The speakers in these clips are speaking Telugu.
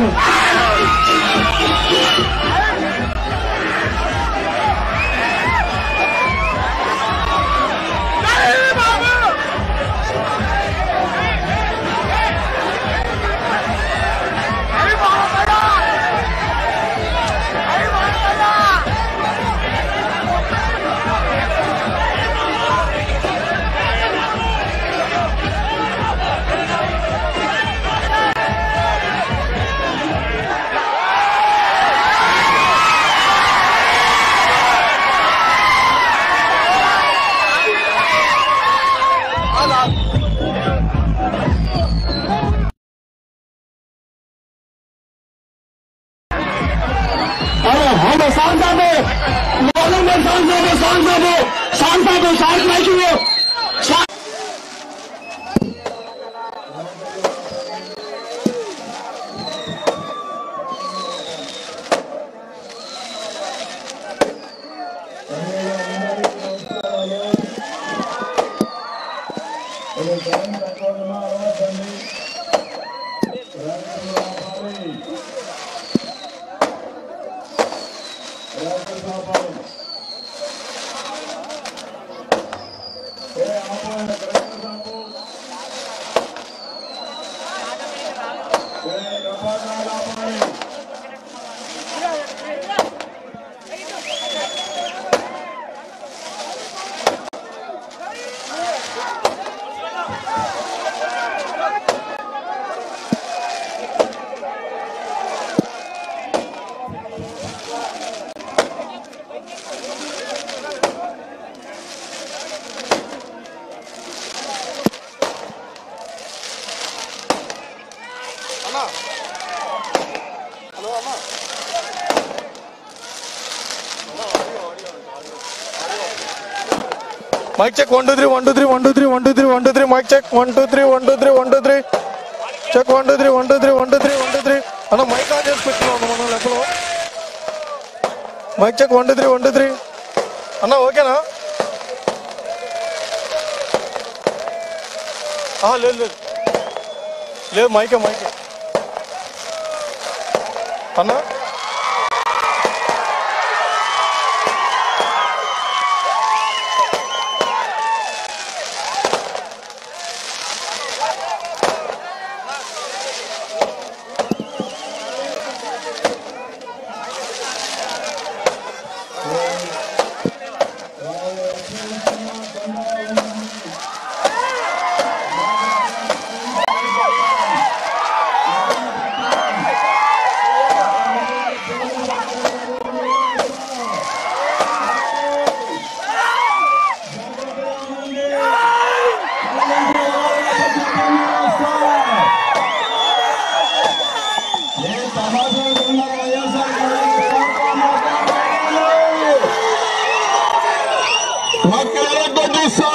చేయండి अरे हमें शांत साहब मालूम है शांत साहब शांत साहब शांत साहब शांत नहीं छुओ शांत mic check one two three one two three one two three one two three one two three mic check one two three one two three one two three check one two three one two three one two three one two three అన్న మైక్ ఆన్ చేసి పెట్టుకున్నాం మనం లెక్కలో mic check one two three one two three అన్న ఓకేనా ఆ, లేదు లేదు లేదు మైకే మైకే అన్నా మక్కలకు కొట్టిస్తా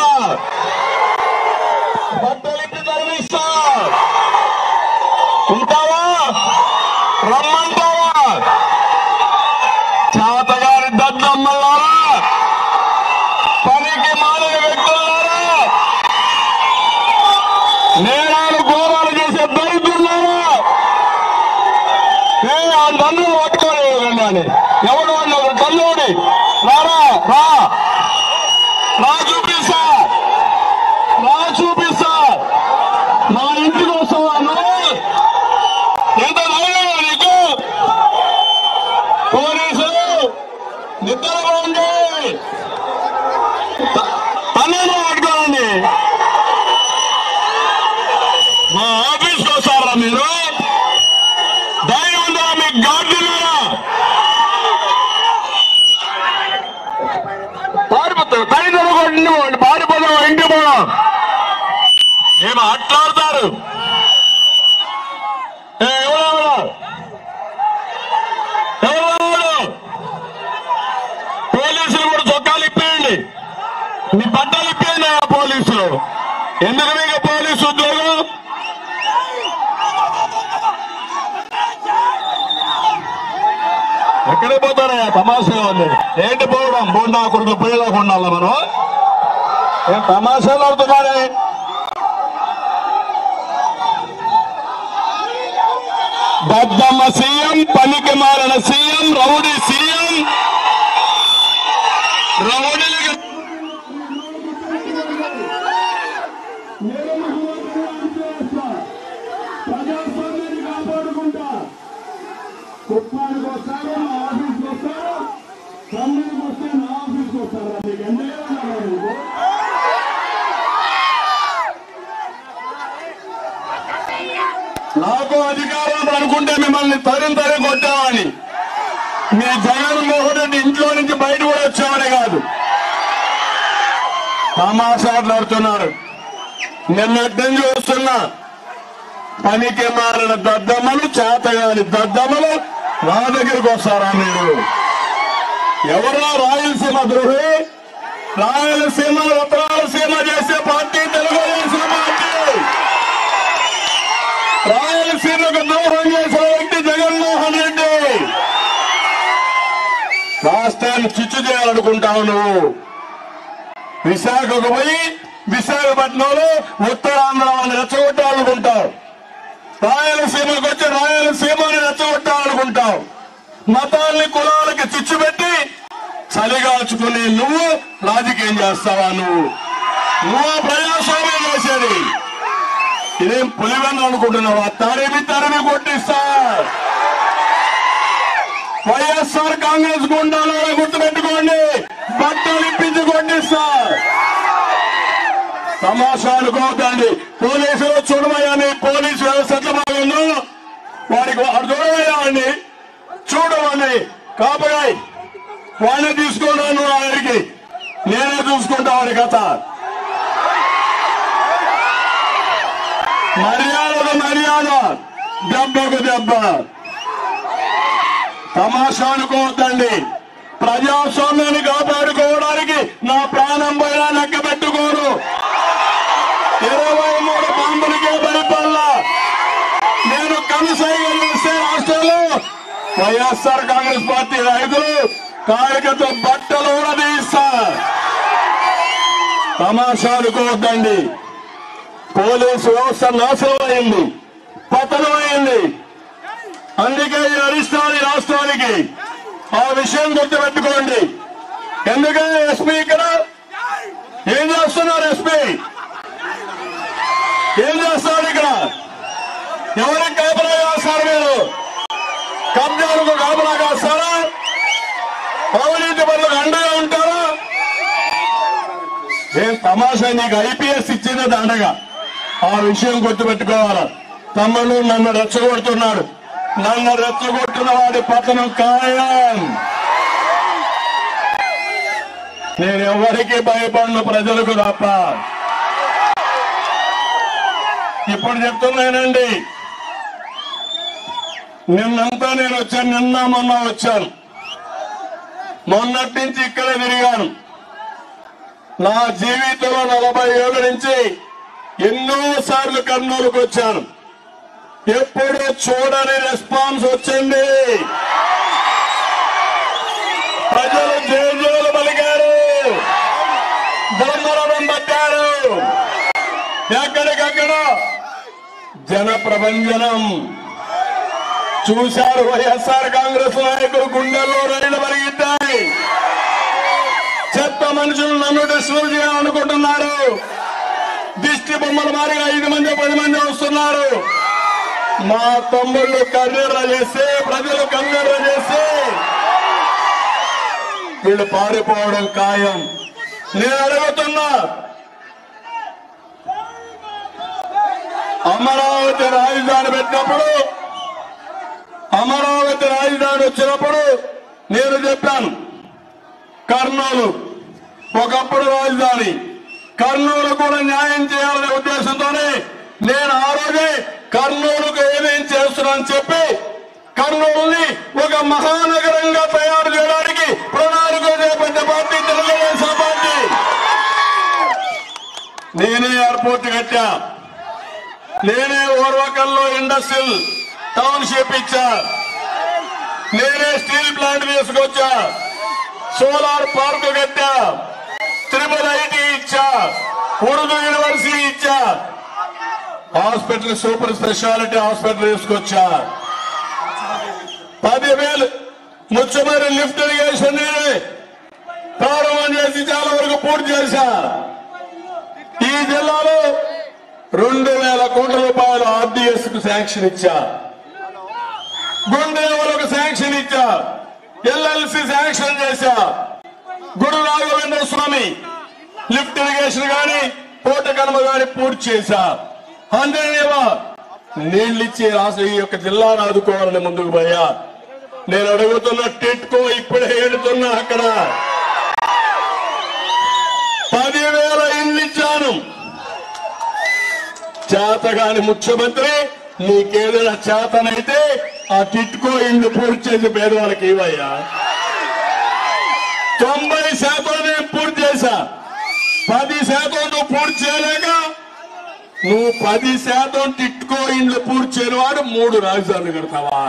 బట్టలిప్పి తరిమిస్తా ఉంటావా రమ్మంటావా చేతగారి దద్దమ్మలారా పనికి మాలిన వ్యక్తులారా నేరాలు ఘోరాలు చేసే దరిద్రులారా ఏ ఆ నన్ను పట్టుకోలేదండి అని ఎవడు వాళ్ళు తల్లుడి రారా రా రా చూపిస్తా రా చూపిస్తా నా ఇంటికి వస్తావా నువ్వు ఎంత ధైర్యం నీకు పోలీసులు నిద్రపోండి తల్లిని పట్టుకోండి మా ఆఫీస్కి వస్తారా మీరు ధైర్యం ఉందా మీకు గార్డున్నారా పారిపోతారు తల్లిదండ్రులు కొట్టి పారిపోతాం ఇంటి పోవడం ఏమో అట్లాడతారు ఏ, ఎవరెవరు? ఎవరెవరు? పోలీసులు కూడా చొక్కాలు ఇప్పేయండి మీ బట్టలు ఇప్పేయండి ఆ పోలీసులు ఎందుకు మీకు పోలీసు ఉద్యోగం ఎక్కడికి పోతారా తమాషా ఉంది ఏంటి పోవడం బోండా కొడుకు పోయేదాకా ఉండాలా మనం ఏం తమాషాలు అవుతున్నారే దద్దమ్మ సీఎం పనికి మారిన సీఎం రౌడీ సీఎం రౌడీలకు ప్రజాస్వామ్యాన్ని కాపాడుకుంటా కుప్పానికి వస్తారు మా ఆఫీస్కి వస్తారు తమ్ముడికి వస్తే నా ఆఫీస్కి వస్తారు మీకు ఎందుకే ఉన్నారు నువ్వు నాకు అధికారం అనుకుంటే మిమ్మల్ని తరిం తరి కొట్టామని మీ జగన్మోహన్ రెడ్డి ఇంట్లో నుంచి బయట కూడా వచ్చామని కాదు తమాషాట్లాడుతున్నారు నిన్నటి నుంచి చూస్తున్నా పనికి మారిన దద్దమ్మలు చేతగాని దద్దమ్మలు నా దగ్గరికి వస్తారా మీరు ఎవరో రాయలసీమ ద్రోహి రాయలసీమ ఉత్తరాలసీమ చేసే పార్టీ తెలుగుదేశం పార్టీ రాయలసీమకు ద్రోహం చేసిన వ్యక్తి జగన్మోహన్ రెడ్డి రాష్ట్రాన్ని చిచ్చు చేయాలనుకుంటావు నువ్వు విశాఖకు పోయి విశాఖపట్నంలో ఉత్తరాంధ్ర వాళ్ళని రెచ్చగొట్టాలనుకుంటావు రాయలసీమకు వచ్చి రాయలసీమని రెచ్చగొట్టాలనుకుంటావు మతాల్ని కులాలకి చిచ్చు పెట్టి చలిగాల్చుకుని నువ్వు రాజకీయం చేస్తావా నువ్వు నువ్వు ప్రజాస్వామ్యం చేసేది ఇదేం పులివెన్న అనుకుంటున్నావా తరిమి తరిమి కొట్టిస్తా వైఎస్ఆర్ కాంగ్రెస్ గుండాలో గుర్తుపెట్టుకోండి బట్టలు ఇప్పించి కొట్టిస్తా తమాషా అనుకోవద్దండి పోలీసులు చూడమయ్యా నీ పోలీసు వ్యవస్థ ఎట్లా బాగుందో వాడికి వాడు చూడమయ్యా అండి చూడమని కాపగాయ్ వాడిని తీసుకున్నాను ఆయనకి నేనే చూసుకుంటా వాడి కథ మర్యాదకు మర్యాద దెబ్బకు దెబ్బ తమాషా అనుకోవద్దండి ప్రజాస్వామ్యాన్ని కాపాడుకోవడానికి నా ప్రాణం పైన లెక్క పెట్టుకోరు ఇరవై మూడు బాంబులకే భయపడలా నేను కనసైగా చేస్తే రాష్ట్రంలో వైఎస్ఆర్ కాంగ్రెస్ పార్టీ రైతులు కార్యకర్తల బట్టలు కూడా తీస్తా తమాషా అనుకోవద్దండి పోలీసు వ్యవస్థ నాశనం అయింది పతనం అయింది అందుకే ఈ అరిష్టాలు ఈ రాష్ట్రానికి ఆ విషయం గుర్తుపెట్టుకోండి ఎందుకంటే ఎస్పీ ఇక్కడ ఏం చేస్తున్నారు ఎస్పీ ఏం చేస్తారు ఇక్కడ ఎవరికి కాపలా కాస్తారు మీరు కబ్జాలకు కాపలా కాస్తారా అవినీతి పనులకు అండగా ఉంటారా ఏం తమాషా నీకు ఐపీఎస్ ఇచ్చింది దండగా ఆ విషయం గుర్తుపెట్టుకోవాలా తమ్ముడు నన్ను రెచ్చగొడుతున్నాడు నన్ను రెచ్చగొట్టిన వాడి పతనం ఖాయం నేను ఎవరికి భయపడను ప్రజలకు తప్ప ఇప్పుడు చెప్తున్నానండి నిన్నంతా నేను వచ్చాను నిన్న మొన్న వచ్చాను మొన్నటి నుంచి ఇక్కడే తిరిగాను నా జీవితంలో నలభై ఏళ్ళ నుంచి ఎన్నో సార్లు కర్నూలుకు వచ్చాను ఎప్పుడు చూడని రెస్పాన్స్ వచ్చింది ప్రజలు జేజోలు పలికారు బ్రహ్మరథం పట్టారు ఎక్కడికక్కడ జన ప్రభంజనం చూశారు వైఎస్ఆర్ కాంగ్రెస్ నాయకులు గుండెల్లో రైలు పరిగెత్తాయి చెత్త మనుషులు నన్ను డిస్టర్బ్ చేయాలనుకుంటున్నారు దిష్టి బొమ్మల మారిగా ఐదు మంది పది మంది వస్తున్నారు మా తమ్ముళ్ళు కన్నెర్ర చేస్తే ప్రజలు కన్నెర్ర చేస్తే వీళ్ళు పారిపోవడం ఖాయం నేను అడుగుతున్నా అమరావతి రాజధాని పెట్టినప్పుడు అమరావతి రాజధాని వచ్చినప్పుడు నేను చెప్పాను కర్నూలు ఒకప్పుడు రాజధాని కర్నూలు కూడా న్యాయం చేయాలనే ఉద్దేశంతోనే నేను ఆ రోజే కర్నూలుకు ఏమేం చేస్తున్నానని చెప్పి కర్నూలుని ఒక మహానగరంగా తయారు చేయడానికి ప్రణాళిక చేపట్ట పార్టీ తెలుగుదేశం పార్టీ నేనే ఎయిర్పోర్ట్ కట్టా నేనే ఓర్వకల్లో ఇండస్ట్రియల్ టౌన్షిప్ ఇచ్చా నేనే స్టీల్ ప్లాంట్ తీసుకొచ్చా సోలార్ పార్క్ కట్టా త్రిపుల్ ఐటీ ఇచ్చా ఉర్దూ యూనివర్సిటీ ఇచ్చా హాస్పిటల్ సూపర్ స్పెషాలిటీ హాస్పిటల్ తీసుకొచ్చా పదివేలు ముచ్చమరి లిఫ్ట్ ఇరిగేషన్ నేనే ప్రారంభం చేసి చాలా వరకు పూర్తి చేశా ఈ జిల్లాలో రెండు వేల కోట్ల రూపాయలు ఆర్డీఎస్ కు శాంక్షన్ ఇచ్చా గుండెలకు శాంక్షన్ ఇచ్చా ఎల్ఎల్సి శాంక్షన్ చేశా గురు రాఘవేంద్ర స్వామి లిఫ్ట్ ఇరిగేషన్ గాని కోట కనుమ గాని పూర్తి చేశా అందరినేవా నీళ్ళిచ్చి రాష్ట్ర ఈ యొక్క జిల్లాను ఆదుకోవాలని ముందుకు పోయా నేను అడుగుతున్న టిట్కో ఇప్పుడే ఏడుతున్నా అక్కడ పదివేల ఇండ్లు ఇచ్చాను చేతగాని ముఖ్యమంత్రి నీకేదైనా చేతనైతే ఆ టిట్కో ఇండ్లు పూర్తి చేసి పేదవాళ్ళకి ఇవ్వయ్యా తొంభై శాతం నేను పూర్తి చేశా పది శాతం నువ్వు పూర్తి చేయలేక నువ్వు పది శాతం టిట్కో ఇండ్లు పూర్తి చేయని వాడు మూడు రాజధానులు కడతావా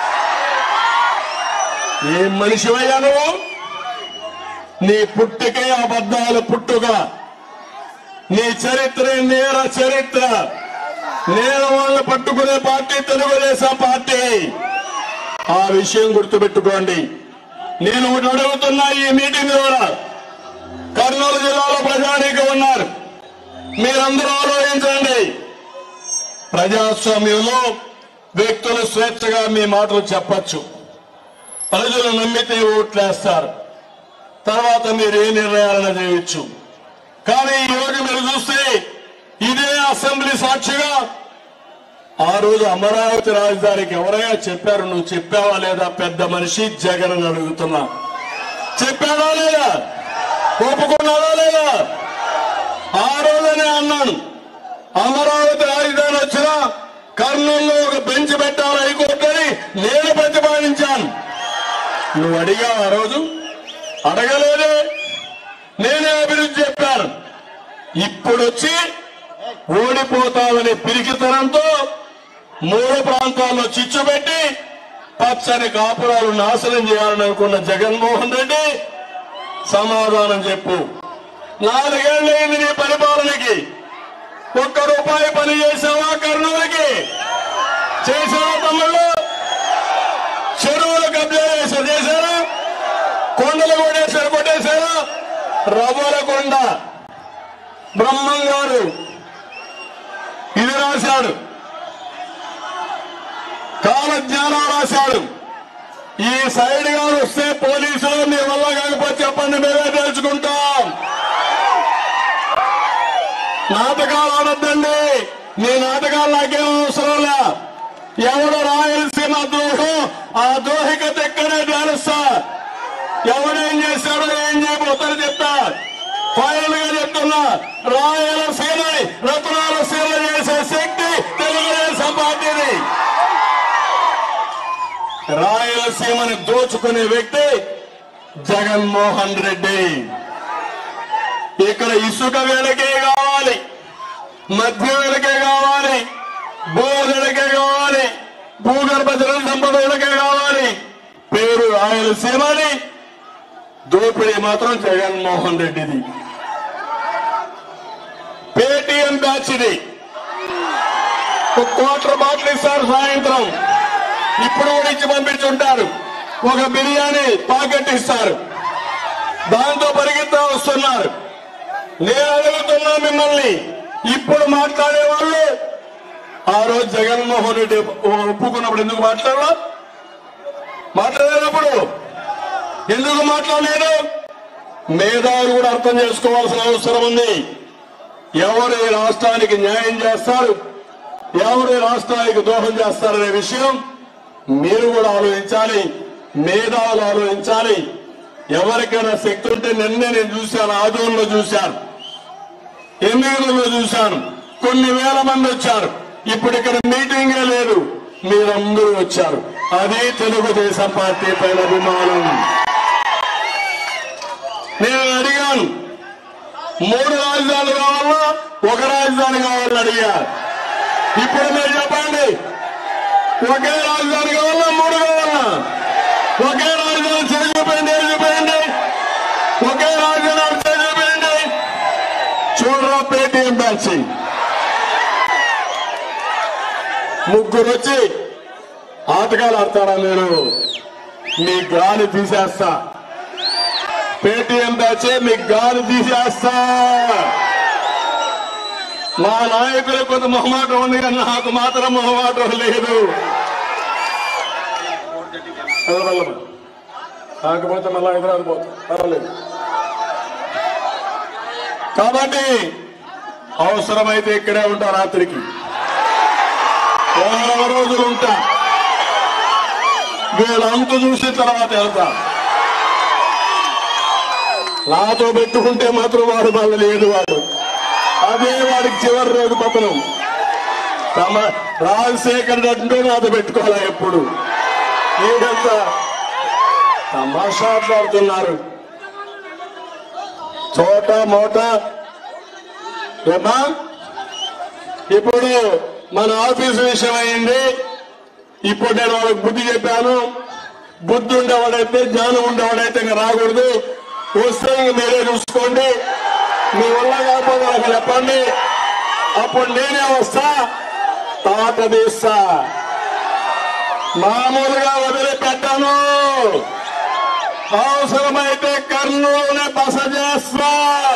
ఏం మనిషివయ్యా నువ్వు నీ పుట్టుకే అబద్ధాల పుట్టుక నీ చరిత్ర నేర చరిత్ర నేర వాళ్ళని పట్టుకునే పార్టీ తెలుగుదేశం పార్టీ ఆ విషయం గుర్తుపెట్టుకోండి నేను ఒకటి అడుగుతున్నా ఈ మీటింగ్ ద్వారా కర్నూలు జిల్లాలో ప్రజానీకం ఉన్నారు మీరందరూ ఆలోచించండి ప్రజాస్వామ్యంలో వ్యక్తులు స్వేచ్ఛగా మీ మాటలు చెప్పచ్చు ప్రజలు నమ్మితే ఓట్లేస్తారు తర్వాత మీరు ఏ నిర్ణయాలను చేయొచ్చు కానీ ఈ రోజు మీరు చూస్తే ఇదే అసెంబ్లీ సాక్షిగా ఆ రోజు అమరావతి రాజధానికి ఎవరైనా చెప్పారు నువ్వు చెప్పావా లేదా పెద్ద మనిషి జగన్ అని అడుగుతున్నా చెప్పాడా లేదా ఒప్పుకున్నాడా లేదా ఆ రోజునే అన్నాను అమరావతి రాజధాని వచ్చినా కర్నూలులో ఒక బెంచ్ పెట్టాలి హైకోర్టు అని నేను ప్రతిపాదించాను నువ్వు అడిగావు ఆ రోజు అడగలేదే నేనే అభివృద్ధి చెప్పాను ఇప్పుడు వచ్చి ఓడిపోతామనే పిరికితనంతో మూడు ప్రాంతాల్లో చిచ్చు పెట్టి పచ్చని కాపురాలు నాశనం చేయాలని అనుకున్న జగన్మోహన్ రెడ్డి సమాధానం చెప్పు నాలుగేళ్లైంది నీ పరిపాలనకి ఒక్క రూపాయి పని చేసావా కర్నూలుకి చేసావా తమ్ముళ్ళు చెరువులు కబ్జా చేశారు చేశారా కొండలు కొట్టేశారు కొట్టేశారా రవ్వలకొండ బ్రహ్మం గారు ఇది రాశాడు కాలజ్ఞానం రాశాడు ఈ సైడ్ గారు వస్తే పోలీసులు మీ వల్ల కాకపోతే చెప్పండి మేమే తెలుసుకుంటాం నాటకాలు ఆడద్దండి మీ నాటకాలు నాకేం అవసరం లే ఎవడు రాయలసీమ ద్రోహం ఆ ద్రోహిక దగ్గరే తెలుస్తా ఎవడేం చేశాడో ఏం చేయబోతారో చెప్తా ఫైనల్ గా చెప్తున్నా రాయలసీమ రత్నాల సీమ చేసే శక్తి తెలుగుదేశం పార్టీది రాయలసీమని దోచుకునే వ్యక్తి జగన్మోహన్ రెడ్డి ఇక్కడ ఇసుక వేలకే కావాలి మధ్య వేలకే కావాలి బోధలకే కావాలి భూగర్భ జల సంపద వేలకే కావాలి పేరు రాయలసీమని దోపిడీ మాత్రం జగన్మోహన్ రెడ్డిది పేటిఎం బ్యాచ్ ఇది ఒక క్వార్టర్ బాటిల్ ఇస్తారు సాయంత్రం ఇప్పుడు కూడా ఇచ్చి పంపించుంటారు ఒక బిర్యానీ పాకెట్ ఇస్తారు దాంతో పరిగెత్తా వస్తున్నారు నేను అడుగుతున్నా మిమ్మల్ని ఇప్పుడు మాట్లాడే వాళ్ళు ఆ రోజు జగన్మోహన్ రెడ్డి ఒప్పుకున్నప్పుడు ఎందుకు మాట్లాడలా మాట్లాడేటప్పుడు ఎందుకు మాట్లాడలేదు మేధావులు కూడా అర్థం చేసుకోవాల్సిన అవసరం ఉంది ఎవరు ఈ రాష్ట్రానికి న్యాయం చేస్తారు ఎవరు ఈ రాష్ట్రానికి దోహం చేస్తారనే విషయం మీరు కూడా ఆలోచించాలి మేధావులు ఆలోచించాలి ఎవరికైనా శక్తి ఉంటే నిన్నే నేను చూశాను ఆదోళనలో చూశాను ఎన్నికలలో చూశాను కొన్ని వేల మంది వచ్చారు ఇప్పుడు ఇక్కడ మీటింగే లేదు మీరందరూ వచ్చారు అది తెలుగుదేశం పార్టీ పైన అభిమానం నేను అడిగాను మూడు రాజధానులు కావాలా ఒక రాజధాని కావాలని అడిగా ఇప్పుడు మీరు చెప్పండి ఒకే రాజధాని కావాలా మూడు కావాలా ఒకే రాజధాని చేసి చూపించండి ఏది చూపించండి ఒకే రాజధాని చేసి చూపించండి చూడరా పేటీఎం బ్యాచ్ ముగ్గురు వచ్చి నాటకాలు ఆడతారా మీరు మీ గాలి తీసేస్తా పేటీఎం బ్యాచే మీ గాలి తీసేస్తా మా నాయకులకు కొంత మొహమాటం ఉంది కానీ నాకు మాత్రం మొహమాటం లేదు వెళ్ళమా. కాకపోతే మళ్ళీ హైదరాబాద్ పోతాం పర్వాలేదు కాబట్టి అవసరమైతే ఇక్కడే ఉంటా రాత్రికి వారం రోజులు ఉంటా వీళ్ళంతా చూసిన తర్వాత వెళ్తా నాతో పెట్టుకుంటే మాత్రం వాడు మళ్ళీ లేదు వాడు అదే వాడికి చివరి రోజు పతనం తమ రాజశేఖర్ అంటూ నాతో పెట్టుకోవాలా ఎప్పుడు మీరంతా తమాషా ఆడుతున్నారు చోట మోట ఏమా ఇప్పుడు మన ఆఫీసు విషయం అయింది ఇప్పుడు నేను వాళ్ళకి బుద్ధి చెప్పాను బుద్ధి ఉండేవాడైతే జ్ఞానం ఉండేవాడైతే ఇంకా రాకూడదు వస్తే ఇంక మీరే చూసుకోండి మీ వల్ల కాకపోతే నాకు చెప్పండి అప్పుడు నేనే వస్తా తాట తీస్తా మామూలుగా వదిలిపెట్టాను అవసరమైతే కర్నూలునే బస చేస్తా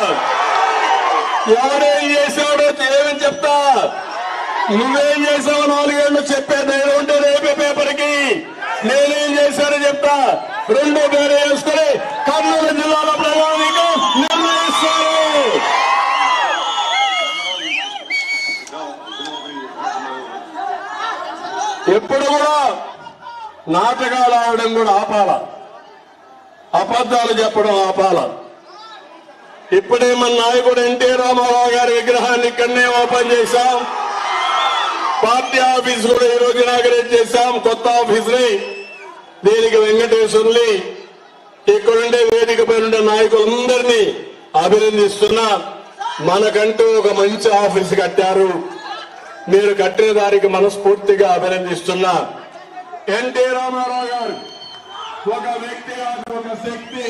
ఎవరేం చేశాడో ఏమని చెప్తా నువ్వేం చేసావు నాలుగేళ్లు చెప్పే ధైర్యం ఉంటే రేపే పేపర్కి నేనేం చేశానో చెప్తా రెండు పేరు వేసుకొని కర్నూలు జిల్లాలో ప్రజానికి నిర్ణయిస్తారు ఎప్పుడు కూడా నాటకాలు ఆడడం కూడా ఆపాల అబద్ధాలు చెప్పడం ఆపాల ఇప్పుడే మన నాయకుడు ఎన్టీ రామారావు గారి విగ్రహాన్ని ఇక్కడనే ఓపెన్ చేశాం పార్టీ ఆఫీస్ కూడా ఈ రోజు ఇనాగరేట్ చేశాం కొత్త ఆఫీస్ ని దీనికి వెంకటేశ్వర్ని ఇక్కడుండే వేదిక పైన ఉండే నాయకులందరినీ అభినందిస్తున్నా మనకంటూ ఒక మంచి ఆఫీస్ కట్టారు మీరు కట్టిన దానికి మనస్ఫూర్తిగా అభినందిస్తున్నా ఎన్టీ రామారావు గారు ఒక వ్యక్తి కాదు ఒక శక్తి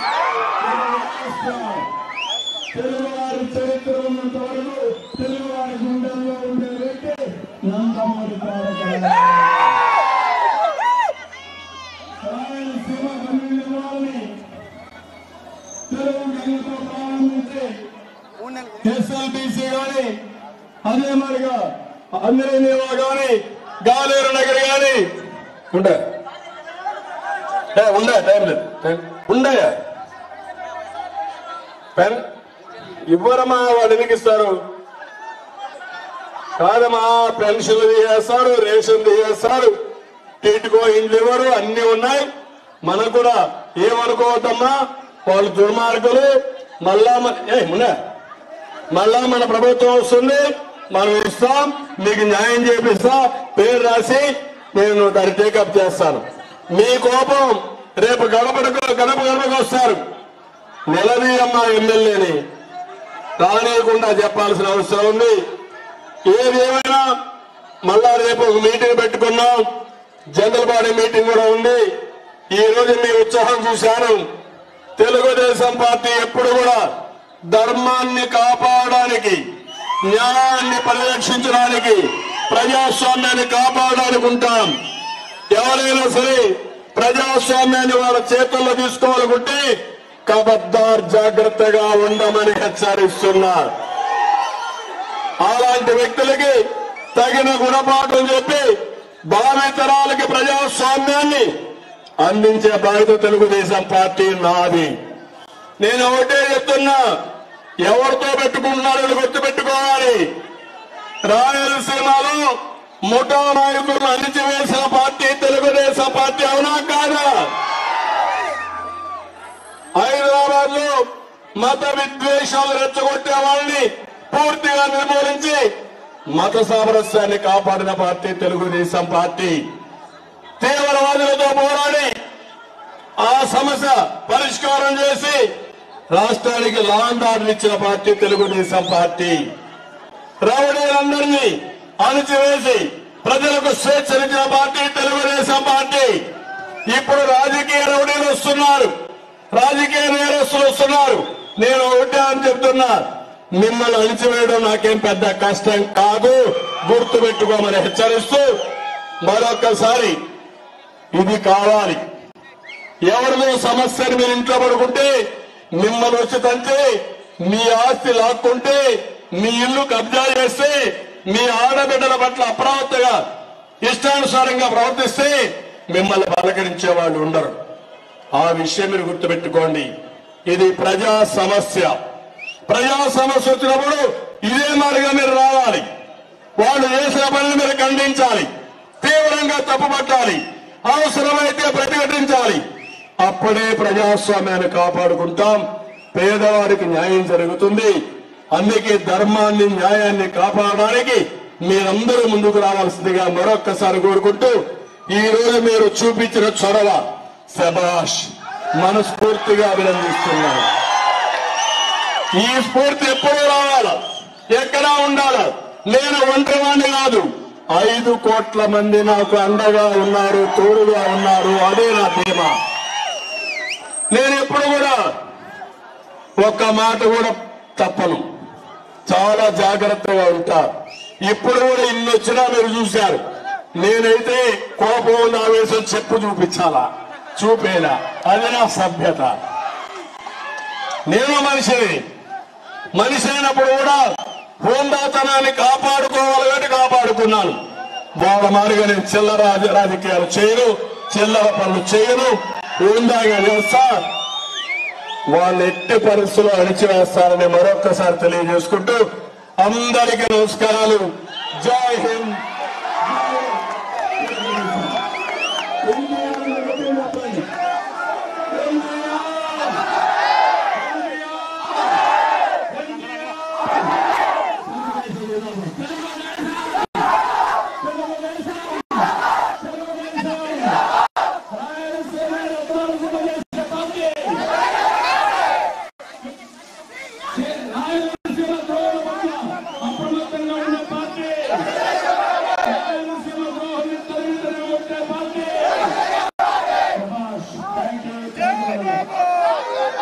తెలుగువారి చరిత్ర ఉన్నంత వరకు తెలుగువారి గుండెల్లో ఉండే వ్యక్తి నందమూరి తారక రాయలసీమ కమ్యూనిజంలోని తెలుగు గంగతో ప్రారంభించి ఎస్ఎల్బిసి గాని అదే మరిగా అందరినీవా గాని గాలేరు నగర్ గాని ఉండే ఏ, ఉండే టైం లేదు టైం ఉండయా పెన్ ఇవ్వరమా వాడు ఎందుకు ఇస్తారు కాదమ్మా పెన్షన్లు తీసేస్తారు రేషన్ తీసేస్తారు టీటుకో ఇండ్లు ఇవ్వరు అన్ని ఉన్నాయి మనకు కూడా ఏమనుకోవద్దమ్మా వాళ్ళు దుర్మార్గులు మళ్ళా మన ఏ మున్నా మళ్ళా మన ప్రభుత్వం వస్తుంది మనం ఇస్తాం మీకు న్యాయం చేపిస్తా పేరు రాసి నేను దాన్ని టేకప్ చేస్తాను మీ కోపం రేపు గడపడకు గడప గడపకు వస్తారు నిలదీయమ్మ ఎమ్మెల్యేని రానియకుండా చెప్పాల్సిన అవసరం ఉంది ఏది ఏమైనా మళ్ళా రేపు ఒక మీటింగ్ పెట్టుకున్నాం జనరల్ బాడీ మీటింగ్ కూడా ఉంది ఈ రోజు మీ ఉత్సాహం చూశాను తెలుగుదేశం పార్టీ ఎప్పుడు కూడా ధర్మాన్ని కాపాడడానికి న్యాయాన్ని పరిరక్షించడానికి ప్రజాస్వామ్యాన్ని కాపాడడానికి ఉంటాం ఎవరైనా సరే ప్రజాస్వామ్యాన్ని వాళ్ళ చేతుల్లో తీసుకోవాలనుకుంటే కబద్దార్ జాగ్రత్తగా ఉండమని హెచ్చరిస్తున్నారు అలాంటి వ్యక్తులకి తగిన గుణపాఠం చెప్పి భావితరాలకి ప్రజాస్వామ్యాన్ని అందించే బాధ్యత తెలుగుదేశం పార్టీ నాది నేను ఒకటే చెప్తున్నా ఎవరితో పెట్టుకుంటున్నారని గుర్తుపెట్టుకోవాలి రాయలసీమలో ముఠా నాయకులను అణిచివేసిన పార్టీ తెలుగుదేశం పార్టీ అవునా కాదా హైదరాబాద్ లో మత విద్వేషాలు రెచ్చగొట్టే వాళ్ళని పూర్తిగా నిర్మూలించి మత సామరస్యాన్ని కాపాడిన పార్టీ తెలుగుదేశం పార్టీ తీవ్రవాదులతో పోరాడి ఆ సమస్య పరిష్కారం చేసి రాష్ట్రానికి లా అండ్ ఆర్డర్ ఇచ్చిన పార్టీ తెలుగుదేశం పార్టీ రౌడీలందరినీ అణిచివేసి ప్రజలకు స్వేచ్ఛనిచ్చిన పార్టీ తెలుగుదేశం పార్టీ ఇప్పుడు రాజకీయ రౌడీలు వస్తున్నారు రాజకీయ నేరస్తులు వస్తున్నారు నేను ఒకటే అని చెప్తున్నా మిమ్మల్ని అణిచివేయడం నాకేం పెద్ద కష్టం కాదు గుర్తు పెట్టుకోమని హెచ్చరిస్తూ మరొక్కసారి ఇది కావాలి ఎవరిదో సమస్యని మీరు ఇంట్లో పడుకుంటే మిమ్మల్ని వచ్చి తంటే మీ ఆస్తి లాక్కుంటే మీ ఇల్లు కబ్జా చేస్తే మీ ఆడబిడ్డల పట్ల అప్రమత్తగా ఇష్టానుసారంగా ప్రవర్తిస్తే మిమ్మల్ని పలకరించే వాళ్ళు ఉండరు ఆ విషయం మీరు గుర్తుపెట్టుకోండి ఇది ప్రజా సమస్య ప్రజా సమస్య వచ్చినప్పుడు ఇదే మాదిరిగా మీరు రావాలి వాళ్ళు చేసిన పనులు మీరు ఖండించాలి తీవ్రంగా తప్పుపట్టాలి అవసరమైతే ప్రతిఘటించాలి అప్పుడే ప్రజాస్వామ్యాన్ని కాపాడుకుంటాం పేదవారికి న్యాయం జరుగుతుంది అందుకే ధర్మాన్ని న్యాయాన్ని కాపాడడానికి మీరందరూ ముందుకు రావాల్సిందిగా మరొక్కసారి కోరుకుంటూ ఈ రోజు మీరు చూపించిన చొరవ శబాష్ మనస్ఫూర్తిగా అభినందిస్తున్నాను ఈ స్ఫూర్తి ఎప్పుడూ రావాల ఎక్కడా ఉండాల నేను ఒంటరివాణ్ణి కాదు ఐదు కోట్ల మంది నాకు అండగా ఉన్నారు తోడుగా ఉన్నారు అదే నా ధీమా నేను ఎప్పుడు కూడా ఒక్క మాట కూడా తప్పను చాలా జాగ్రత్తగా ఉంటా ఇప్పుడు కూడా ఇన్ని వచ్చినా మీరు చూశారు నేనైతే కోపం ఆవేశం చెప్పు చూపించాలా చూపేలా అది నా సభ్యత నేను మనిషిని మనిషి అయినప్పుడు కూడా హోందాతనాన్ని కాపాడుకోవాలి కాబట్టి కాపాడుకున్నాను వాళ్ళ మాదిరిగా నేను చిల్లర రాజ- రాజకీయాలు చేయను చిల్లర పనులు చేయను హోందాగా చేస్తా వాళ్ళ ఎట్టి పరిస్థితుల్లో అణిచివేస్తారని మరొక్కసారి తెలియజేసుకుంటూ అందరికీ నమస్కారాలు జై హింద్ అప్రమత్తంగా ఉన్న పార్టీ రాయలసీమ ద్రోహుల్ని తరిమితరిమి కొట్టే పార్టీ శభాష్. Thank you. Thank you.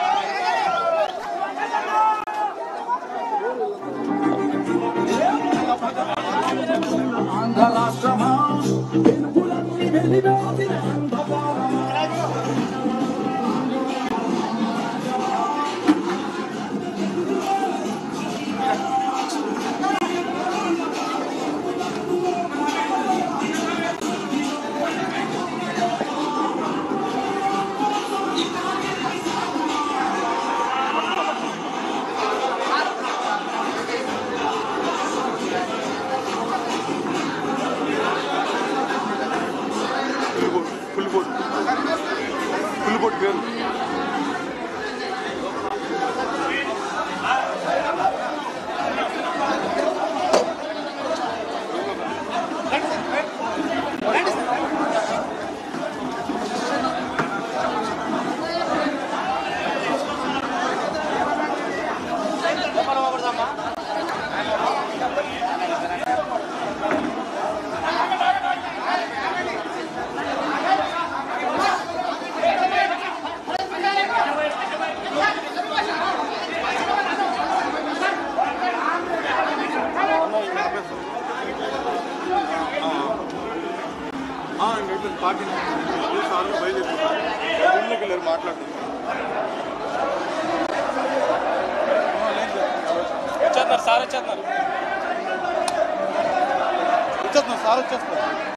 Full boat full boat పేరు అండి అయిపోయింది పార్టీ సార్ బయలుదేరుతున్నారు రూమ్లోకి వెళ్ళారు మాట్లాడుతున్నారు వచ్చేస్తున్నారు సార్ వచ్చేస్తున్నారు వచ్చేస్తున్నారు సార్ వచ్చేస్తున్నారు